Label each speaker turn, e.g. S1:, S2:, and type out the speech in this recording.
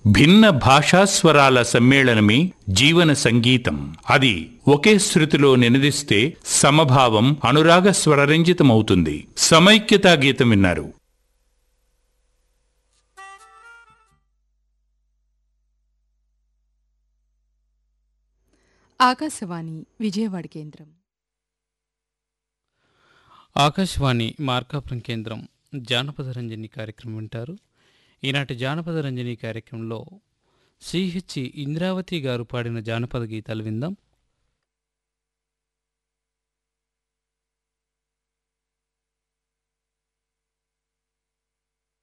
S1: భిన్న భాషాస్వరాల సమ్మేళనమే జీవన సంగీతం అది ఒకే శృతిలో నినదిస్తే సమభావం అనురాగ స్వరరంజితమవుతుంది సమైక్యతా గీతం విన్నారు
S2: ఆకాశవాణి విజయవాడ కేంద్రం
S3: ఆకాశవాణి మార్కాపురం కేంద్రం జానపద రంజని కార్యక్రమం వింటారు ఈనాటి జానపద రంజని కార్యక్రమంలో సిహెచ్ ఇంద్రావతి గారు పాడిన జానపద గీతాలు విందాం